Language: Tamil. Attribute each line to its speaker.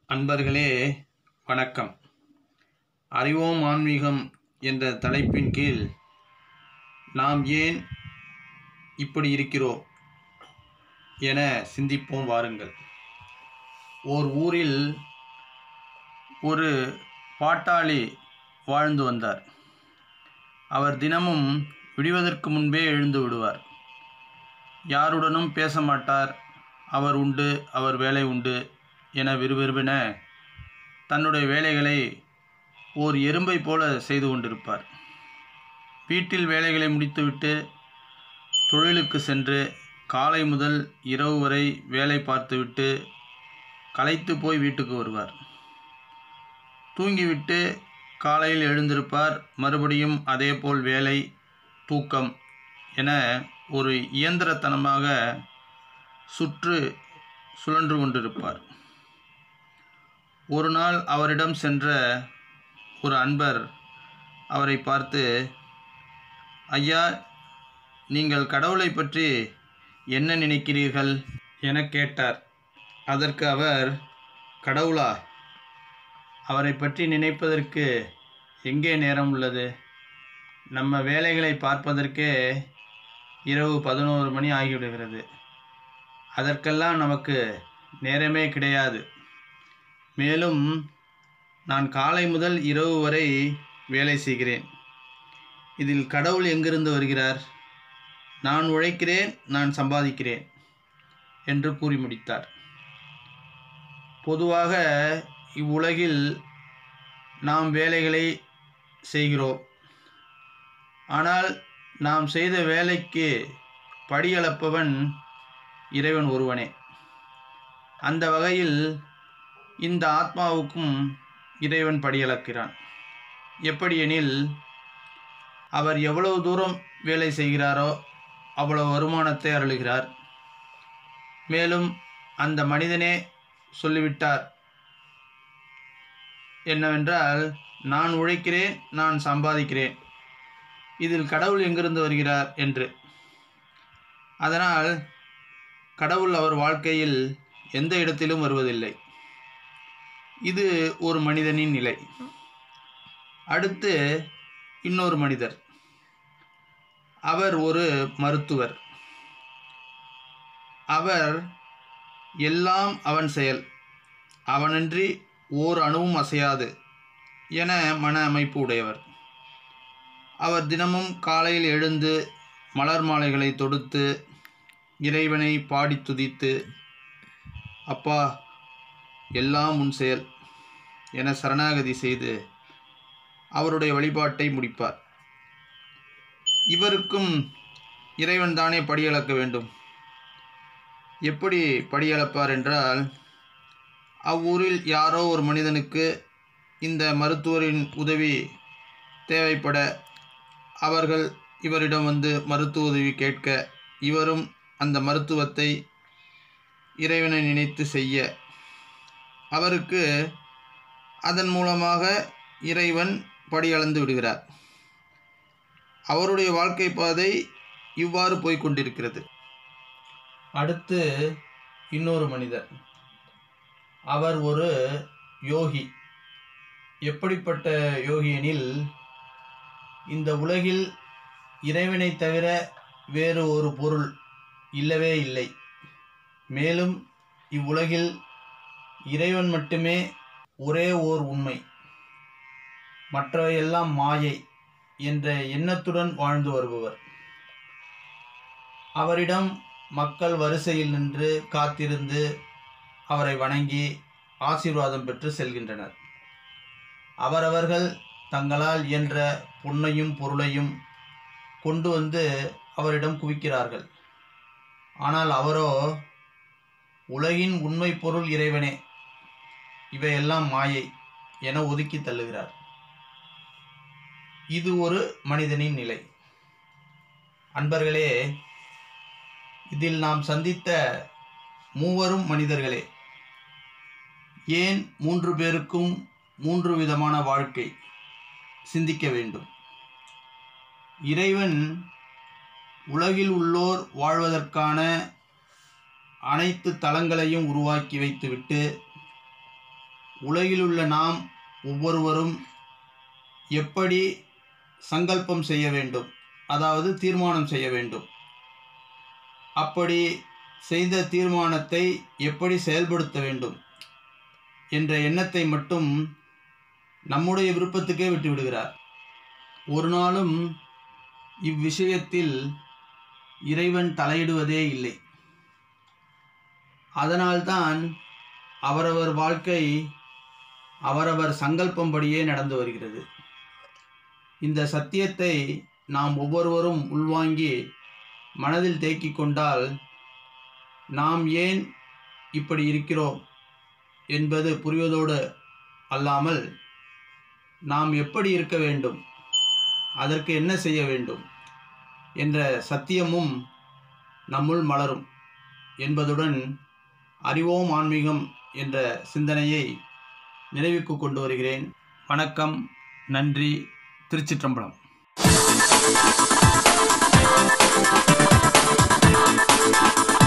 Speaker 1: அன்பர்களே வணக்கம் அறிவோம் ஆன்மீகம் என்ற தலைப்பின் கீழ் நாம் ஏன் இப்படி இருக்கிறோம் என சிந்திப்போம் வாருங்கள் ஓர் ஊரில் ஒரு பாட்டாளி வாழ்ந்து வந்தார் அவர் தினமும் விடிவதற்கு முன்பே எழுந்து விடுவார் யாருடனும் பேச மாட்டார் அவர் உண்டு அவர் வேலை உண்டு என விறுவிறுவென தன்னுடைய வேலைகளை ஓர் எறும்பை போல செய்து கொண்டிருப்பார் வீட்டில் வேலைகளை முடித்துவிட்டு தொழிலுக்கு சென்று காலை முதல் இரவு வரை வேலை பார்த்துவிட்டு களைத்து போய் வீட்டுக்கு வருவார் தூங்கிவிட்டு காலையில் எழுந்திருப்பார் மறுபடியும் அதேபோல் வேலை தூக்கம் என ஒரு இயந்திரத்தனமாக சுற்று சுழன்று கொண்டிருப்பார் ஒரு நாள் அவரிடம் சென்ற ஒரு அன்பர் அவரை பார்த்து ஐயா நீங்கள் கடவுளை பற்றி என்ன நினைக்கிறீர்கள் என கேட்டார் அதற்கு அவர் கடவுளா அவரை பற்றி நினைப்பதற்கு எங்கே நேரம் உள்ளது நம்ம வேலைகளை பார்ப்பதற்கே இரவு பதினோரு மணி ஆகிவிடுகிறது அதற்கெல்லாம் நமக்கு நேரமே கிடையாது மேலும் நான் காலை முதல் இரவு வரை வேலை செய்கிறேன் இதில் கடவுள் எங்கிருந்து வருகிறார் நான் உழைக்கிறேன் நான் சம்பாதிக்கிறேன் என்று கூறி முடித்தார் பொதுவாக இவ்வுலகில் நாம் வேலைகளை செய்கிறோம் ஆனால் நாம் செய்த வேலைக்கு படியளப்பவன் இறைவன் ஒருவனே அந்த வகையில் இந்த ஆத்மாவுக்கும் இறைவன் படியளக்கிறான் எப்படியெனில் அவர் எவ்வளவு தூரம் வேலை செய்கிறாரோ அவ்வளவு வருமானத்தை அருளுகிறார் மேலும் அந்த மனிதனே சொல்லிவிட்டார் என்னவென்றால் நான் உழைக்கிறேன் நான் சம்பாதிக்கிறேன் இதில் கடவுள் எங்கிருந்து வருகிறார் என்று அதனால் கடவுள் அவர் வாழ்க்கையில் எந்த இடத்திலும் வருவதில்லை இது ஒரு மனிதனின் நிலை அடுத்து இன்னொரு மனிதர் அவர் ஒரு மருத்துவர் அவர் எல்லாம் அவன் செயல் அவனின்றி ஓர் அணுவும் அசையாது என மன அமைப்பு உடையவர் அவர் தினமும் காலையில் எழுந்து மலர் மாலைகளை தொடுத்து இறைவனை பாடி துதித்து அப்பா எல்லாம் உன் செயல் என சரணாகதி செய்து அவருடைய வழிபாட்டை முடிப்பார் இவருக்கும் இறைவன் தானே படியளக்க வேண்டும் எப்படி படியளப்பார் என்றால் அவ்வூரில் யாரோ ஒரு மனிதனுக்கு இந்த மருத்துவரின் உதவி தேவைப்பட அவர்கள் இவரிடம் வந்து மருத்துவ உதவி கேட்க இவரும் அந்த மருத்துவத்தை இறைவனை நினைத்து செய்ய அவருக்கு அதன் மூலமாக இறைவன் படியளந்து விடுகிறார் அவருடைய வாழ்க்கை பாதை இவ்வாறு போய்கொண்டிருக்கிறது அடுத்து இன்னொரு மனிதர் அவர் ஒரு யோகி எப்படிப்பட்ட யோகி எனில் இந்த உலகில் இறைவனை தவிர வேறு ஒரு பொருள் இல்லவே இல்லை மேலும் இவ்வுலகில் இறைவன் மட்டுமே ஒரே ஓர் உண்மை மற்றவையெல்லாம் மாயை என்ற எண்ணத்துடன் வாழ்ந்து வருபவர் அவரிடம் மக்கள் வரிசையில் நின்று காத்திருந்து அவரை வணங்கி ஆசீர்வாதம் பெற்று செல்கின்றனர் அவரவர்கள் தங்களால் இயன்ற பொன்னையும் பொருளையும் கொண்டு வந்து அவரிடம் குவிக்கிறார்கள் ஆனால் அவரோ உலகின் உண்மை பொருள் இறைவனே இவையெல்லாம் மாயை என ஒதுக்கி தள்ளுகிறார் இது ஒரு மனிதனின் நிலை அன்பர்களே இதில் நாம் சந்தித்த மூவரும் மனிதர்களே ஏன் மூன்று பேருக்கும் மூன்று விதமான வாழ்க்கை சிந்திக்க வேண்டும் இறைவன் உலகில் உள்ளோர் வாழ்வதற்கான அனைத்து தளங்களையும் உருவாக்கி வைத்துவிட்டு உலகில் உள்ள நாம் ஒவ்வொருவரும் எப்படி சங்கல்பம் செய்ய வேண்டும் அதாவது தீர்மானம் செய்ய வேண்டும் அப்படி செய்த தீர்மானத்தை எப்படி செயல்படுத்த வேண்டும் என்ற எண்ணத்தை மட்டும் நம்முடைய விருப்பத்துக்கே விட்டு விடுகிறார் ஒரு நாளும் இவ்விஷயத்தில் இறைவன் தலையிடுவதே இல்லை அதனால்தான் அவரவர் வாழ்க்கை அவரவர் சங்கல்பம்படியே நடந்து வருகிறது இந்த சத்தியத்தை நாம் ஒவ்வொருவரும் உள்வாங்கி மனதில் தேக்கிக் கொண்டால் நாம் ஏன் இப்படி இருக்கிறோம் என்பது புரிவதோடு அல்லாமல் நாம் எப்படி இருக்க வேண்டும் அதற்கு என்ன செய்ய வேண்டும் என்ற சத்தியமும் நம்முள் மலரும் என்பதுடன் அறிவோம் ஆன்மீகம் என்ற சிந்தனையை நினைவுக்கு கொண்டு வருகிறேன் வணக்கம் நன்றி திருச்சிற்றம்பலம்
Speaker 2: Thank you.